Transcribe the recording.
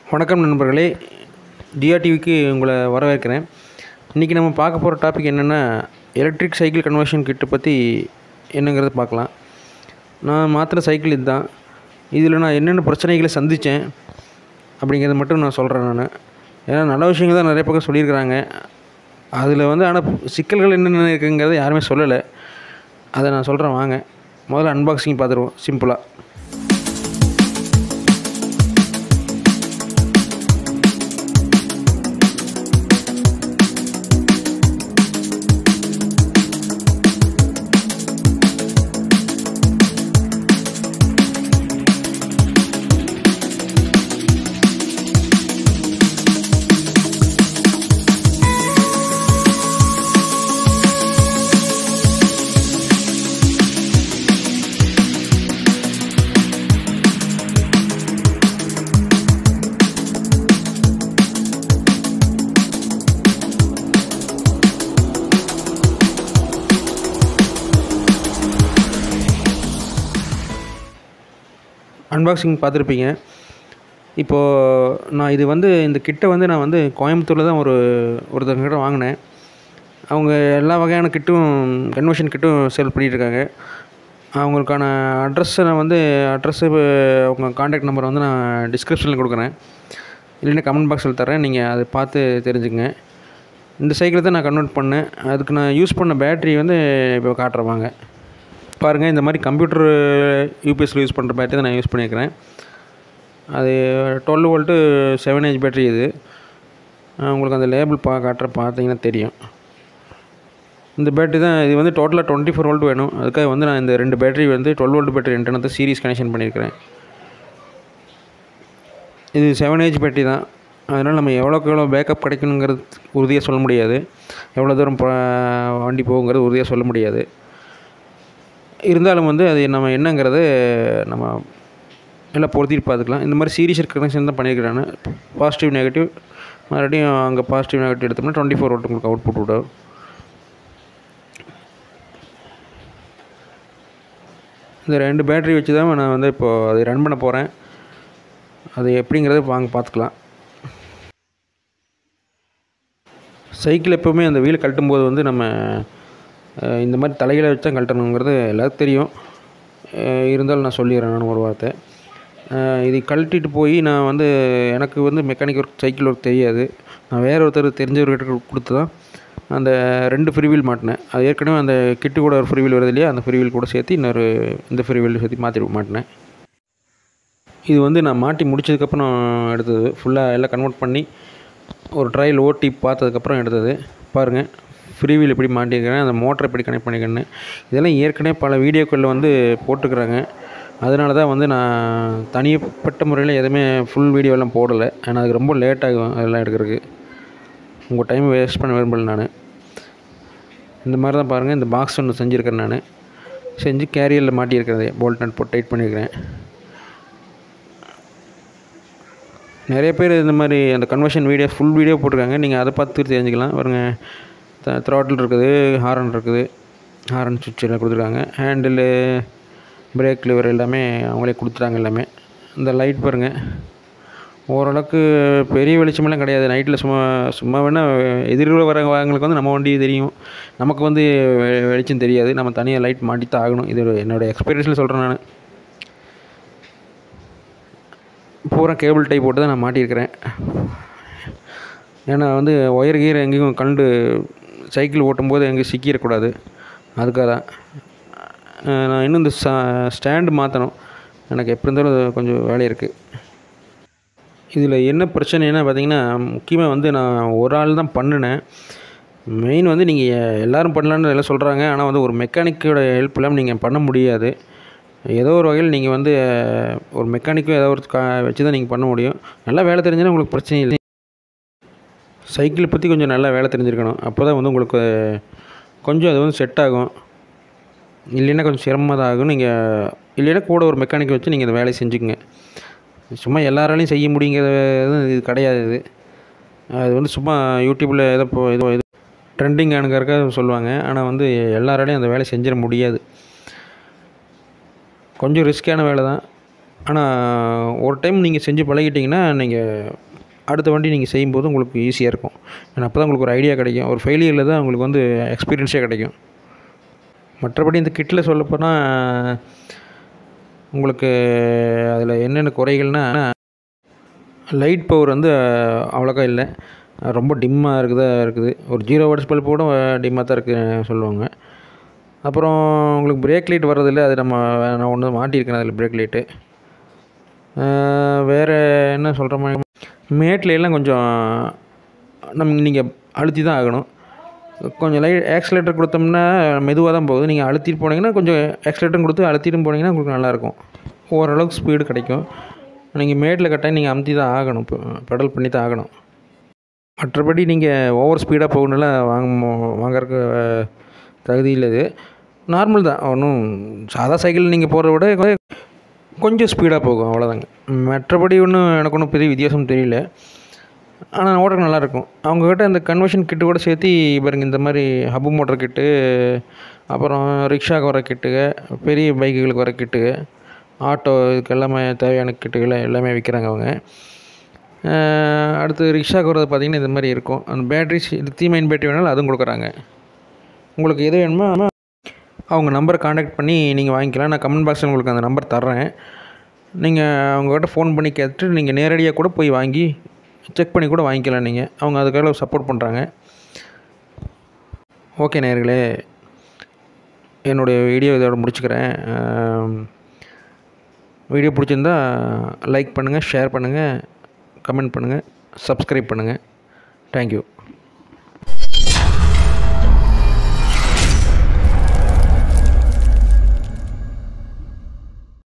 வணக்கம் நண்பர்களே ஜிஆர் டிவிக்கு உங்களை வரவேற்கிறேன் இன்றைக்கி நம்ம பார்க்க போகிற டாபிக் என்னென்னா எலக்ட்ரிக் சைக்கிள் கன்வர்ஷன் கிட்டை பற்றி என்னங்கிறத பார்க்கலாம் நான் மாற்றின சைக்கிள் இதுதான் இதில் நான் என்னென்ன பிரச்சனைகளை சந்தித்தேன் அப்படிங்கிறத மட்டும் நான் சொல்கிறேன் நான் ஏன்னா நல்ல விஷயங்கள் தான் நிறைய பக்கம் சொல்லியிருக்கிறாங்க அதில் வந்து ஆனால் சிக்கல்கள் என்னென்ன இருக்குங்கிறத யாருமே சொல்லலை அதை நான் சொல்கிறேன் வாங்க முதல்ல அன்பாக்சிங் பார்த்துருவோம் சிம்பிளாக அன்பாக்சிங் பார்த்துருப்பீங்க இப்போது நான் இது வந்து இந்த கிட்டை வந்து நான் வந்து கோயம்புத்தூரில் தான் ஒரு ஒருத்தவங்ககிட்ட வாங்கினேன் அவங்க எல்லா வகையான கிட்டும் கன்வர்ஷன் கிட்டும் சேல் பண்ணிகிட்ருக்காங்க அவங்களுக்கான அட்ரஸை நான் வந்து அட்ரஸ்ஸு அவங்க காண்டாக்ட் நம்பரை வந்து நான் டிஸ்கிரிப்ஷனில் கொடுக்குறேன் இல்லைன்னா கமெண்ட் பாக்ஸில் தரேன் நீங்கள் அதை பார்த்து தெரிஞ்சுக்கங்க இந்த சைக்கிளை தான் நான் கன்வெர்ட் பண்ணேன் அதுக்கு நான் யூஸ் பண்ண பேட்ரி வந்து இப்போ காட்டுறேன் வாங்க பாருங்கள் இந்த மாதிரி கம்ப்யூட்டர் யூபிஎஸ்சில் யூஸ் பண்ணுற பேட்டரி தான் நான் யூஸ் பண்ணியிருக்கிறேன் அது twelve volt seven age battery இது உங்களுக்கு அந்த லேபிள் பா காட்டுற பார்த்தீங்கன்னா தெரியும் இந்த பேட்டரி தான் இது வந்து டோட்டலாக டுவெண்ட்டி ஃபோர் வோல்ட் வேணும் அதுக்காக வந்து நான் இந்த ரெண்டு பேட்டரி வந்து டுவெல் வோல்ட் பேட்டரி ரெண்டு சீரிஸ் கனெக்ஷன் பண்ணியிருக்கிறேன் இது செவன் ஏஜ் பேட்டரி தான் அதனால் நம்ம எவ்வளோக்கு எவ்வளோ பேக்கப் கிடைக்கணுங்கிறது உறுதியாக சொல்ல முடியாது எவ்வளோ தூரம் வண்டி போகுங்கிறது உறுதியாக சொல்ல முடியாது இருந்தாலும் வந்து அது நம்ம என்னங்கிறது நம்ம எல்லாம் பொருத்திட்டு பார்த்துக்கலாம் இந்த மாதிரி சீரியஸ் கனெக்ஷன் தான் பண்ணியிருக்கிறாங்க பாசிட்டிவ் நெகட்டிவ் மறுபடியும் அங்கே பாசிட்டிவ் நெகட்டிவ் எடுத்தோம்னா டுவெண்ட்டி ஃபோர் வோல்ட் உங்களுக்கு அவுட்புட் விடும் இந்த ரெண்டு பேட்டரி வச்சு தான் நான் வந்து இப்போது அதை ரன் பண்ண போகிறேன் அது எப்படிங்கிறத வாங்க பார்த்துக்கலாம் சைக்கிள் எப்போவுமே அந்த வீலை கழட்டும்போது வந்து நம்ம இந்த மாதிரி தலைகளை வச்சு தான் கழட்டணுங்கிறது எல்லாருக்கும் தெரியும் இருந்தாலும் நான் சொல்லிடுறேன் நான் ஒரு வார்த்தை இதை கழட்டிட்டு போய் நான் வந்து எனக்கு வந்து மெக்கானிக் ஒர்க் சைக்கிள் ஒர்க் தெரியாது நான் வேறு ஒருத்தர் தெரிஞ்சவர்கிட்ட கொடுத்து தான் அந்த ரெண்டு ஃப்ரீவீல் மாட்டினேன் அது ஏற்கனவே அந்த கிட்டு கூட ஒரு ஃப்ரீவீல் வருது இல்லையா அந்த ஃப்ரீவீல் கூட சேர்த்து இன்னொரு இந்த ஃப்ரீவீல் சேர்த்து மாற்றி மாட்டினேன் இது வந்து நான் மாட்டி முடிச்சதுக்கப்புறம் எடுத்தது ஃபுல்லாக எல்லாம் கன்வெர்ட் பண்ணி ஒரு ட்ரையல் ஓட்டி பார்த்ததுக்கப்புறம் எடுத்தது பாருங்கள் ஃப்ரீவீல் எப்படி மாட்டியிருக்கிறேன் அந்த மோட்டரை எப்படி கனெக்ட் பண்ணிக்கிறேன்னு இதெல்லாம் ஏற்கனவே பல வீடியோக்களில் வந்து போட்டுக்கிறாங்க அதனால தான் வந்து நான் தனிப்பட்ட முறையில் எதுவுமே ஃபுல் வீடியோலாம் போடலை ஏன்னா அதுக்கு ரொம்ப லேட் ஆகும் அதெல்லாம் எடுக்கிறதுக்கு உங்கள் டைம் வேஸ்ட் பண்ண விரும்பல நான் இந்த மாதிரி தான் பாருங்கள் இந்த பாக்ஸ் ஒன்று செஞ்சுருக்கிறேன் நான் செஞ்சு கேரியரில் மாட்டியிருக்கிறது போல்ட் நட் போட்டு டைட் பண்ணியிருக்கிறேன் நிறைய பேர் இந்த மாதிரி அந்த கன்வர்ஷன் வீடியோ ஃபுல் வீடியோ போட்டிருக்காங்க நீங்கள் அதை பார்த்து தெரிஞ்சுக்கலாம் பாருங்க த்ராட்டில் இருக்குது ஹாரன் இருக்குது ஹாரன் சுவிட்ச் எல்லாம் கொடுத்துருக்காங்க ஹேண்டிலு பிரேக் லிவர் எல்லாமே அவங்களே கொடுத்துட்டாங்க எல்லாமே இந்த லைட் பாருங்கள் ஓரளவுக்கு பெரிய வெளிச்சமெல்லாம் கிடையாது நைட்டில் சும்மா சும்மா வேணால் எதிரில் வரவங்களுக்கு வந்து நம்ம வண்டி தெரியும் நமக்கு வந்து வெளிச்சம் தெரியாது நம்ம தனியாக லைட் மாட்டி தான் ஆகணும் இது என்னோடய எக்ஸ்பீரியன்ஸில் சொல்கிறேன் நான் பூரா கேபிள் டை போட்டு தான் நான் மாட்டியிருக்கிறேன் ஏன்னா வந்து ஒயர் கீர் எங்கேயும் கண்டு சைக்கிள் ஓட்டும்போது எங்கேயும் சிக்கிடக்கூடாது அதுக்காக தான் நான் இன்னும் இந்த ஸ்டாண்டு மாற்றணும் எனக்கு எப்படி இருந்தாலும் கொஞ்சம் வேலை இருக்குது இதில் என்ன பிரச்சனைனா பார்த்தீங்கன்னா முக்கியமாக வந்து நான் ஒரு ஆள் தான் பண்ணினேன் மெயின் வந்து நீங்கள் எல்லோரும் பண்ணலான்னு எல்லாம் சொல்கிறாங்க ஆனால் வந்து ஒரு மெக்கானிக்கோட ஹெல்ப் இல்லாமல் நீங்கள் பண்ண முடியாது ஏதோ ஒரு வகையில் நீங்கள் வந்து ஒரு மெக்கானிக்கும் ஏதோ ஒரு கா வச்சு தான் நீங்கள் பண்ண முடியும் நல்லா வேலை தெரிஞ்சுன்னா உங்களுக்கு பிரச்சனை இல்லை சைக்கிளை பற்றி கொஞ்சம் நல்லா வேலை தெரிஞ்சிருக்கணும் அப்போ தான் வந்து உங்களுக்கு கொஞ்சம் அது வந்து செட் ஆகும் இல்லைன்னா கொஞ்சம் சிரமமாக தான் ஆகும் நீங்கள் இல்லைன்னா கூட ஒரு மெக்கானிக் வச்சு நீங்கள் இந்த வேலையை செஞ்சுக்கங்க சும்மா எல்லாராலையும் செய்ய முடியுங்கிறது இது கிடையாது இது அது வந்து சும்மா யூடியூப்பில் ஏதோ இப்போ ஏதோ இது ட்ரெண்டிங் ஆனுங்கிறக்காக சொல்லுவாங்க ஆனால் வந்து எல்லாராலையும் அந்த வேலையை செஞ்சிட முடியாது கொஞ்சம் ரிஸ்க்கான வேலை தான் ஆனால் ஒரு டைம் நீங்கள் செஞ்சு பழகிட்டிங்கன்னா நீங்கள் அடுத்த வண்டி நீங்கள் செய்யும்போது உங்களுக்கு ஈஸியாக இருக்கும் ஏன்னா அப்போ தான் உங்களுக்கு ஒரு ஐடியா கிடைக்கும் ஒரு ஃபெயிலியரில் தான் உங்களுக்கு வந்து எக்ஸ்பீரியன்ஸே கிடைக்கும் மற்றபடி இந்த கிட்டில் சொல்லப்போனால் உங்களுக்கு அதில் என்னென்ன குறைகள்னால் லைட் பவர் வந்து அவ்வளோக்கா இல்லை ரொம்ப டிம்மாக இருக்குதா இருக்குது ஒரு ஜீரோ வாட்ஸ் பல்ப் கூட டிம்மாக தான் இருக்குது சொல்லுவாங்க அப்புறம் உங்களுக்கு பிரேக் லைட் வர்றதில்ல அது நம்ம நான் ஒன்று மாட்டியிருக்கேன் அதில் பிரேக் லைட்டு வேறு என்ன சொல்கிற மாதிரி மேட்ல எல்லாம் கொஞ்சம் நம்ம நீங்கள் அழுத்தி தான் ஆகணும் கொஞ்சம் லைட் ஆக்சிலேட்டர் கொடுத்தோம்னா மெதுவாக தான் போகுது நீங்கள் அழுத்திட்டு போனீங்கன்னா கொஞ்சம் ஆக்சிலேட்டரும் கொடுத்து அழுத்திட்டு போனீங்கன்னா உங்களுக்கு நல்லாயிருக்கும் ஓரளவுக்கு ஸ்பீடு கிடைக்கும் நீங்கள் மேட்டில் கட்டாயம் நீங்கள் அமுத்தி தான் ஆகணும் இப்போ பெடல் பண்ணி தான் ஆகணும் மற்றபடி நீங்கள் ஓவர் ஸ்பீடாக போகணும்லாம் வாங்க வாங்கறதுக்கு தகுதி இல்லை இது நார்மல் தான் ஒன்றும் சாதா சைக்கிள் நீங்கள் போகிறத விட கொஞ்சம் ஸ்பீடாக போகும் அவ்வளோதாங்க மற்றபடி ஒன்றும் எனக்கு ஒன்றும் பெரிய வித்தியாசம் தெரியல ஆனால் ஓட்டுறதுக்கு நல்லாயிருக்கும் அவங்கக்கிட்ட இந்த கன்வர்ஷன் கிட்டு கூட சேர்த்து பாருங்க இந்த மாதிரி ஹப்பு மோட்டர் கிட்டு அப்புறம் ரிக்ஷாவுக்கு வர கிட்டுக பெரிய பைக்குகளுக்கு வர கிட்டுக ஆட்டோ இதுக்கு எல்லாமே தேவையான கிட்டுகளை எல்லாமே விற்கிறாங்க அவங்க அடுத்து ரிக்ஷாவுக்கு வரது பார்த்திங்கன்னா இந்த மாதிரி இருக்கும் அந்த பேட்ரிஸ் லித்தியமைன் பேட்டரி வேணாலும் அதுவும் கொடுக்குறாங்க உங்களுக்கு எது வேணுமோ அவங்க நம்பரை காண்டாக்ட் பண்ணி நீங்கள் வாங்கிக்கலாம் நான் கமெண்ட் பாக்ஸில் உங்களுக்கு அந்த நம்பர் தர்றேன் நீங்கள் அவங்கக்கிட்ட ஃபோன் பண்ணி கேட்டுட்டு நீங்கள் நேரடியாக கூட போய் வாங்கி செக் பண்ணி கூட வாங்கிக்கலாம் நீங்கள் அவங்க அதுக்காக சப்போர்ட் பண்ணுறாங்க ஓகே நேர்களே என்னுடைய வீடியோ இதோட முடிச்சுக்கிறேன் வீடியோ பிடிச்சிருந்தா லைக் பண்ணுங்கள் ஷேர் பண்ணுங்கள் கமெண்ட் பண்ணுங்கள் சப்ஸ்கிரைப் பண்ணுங்கள் தேங்க்யூ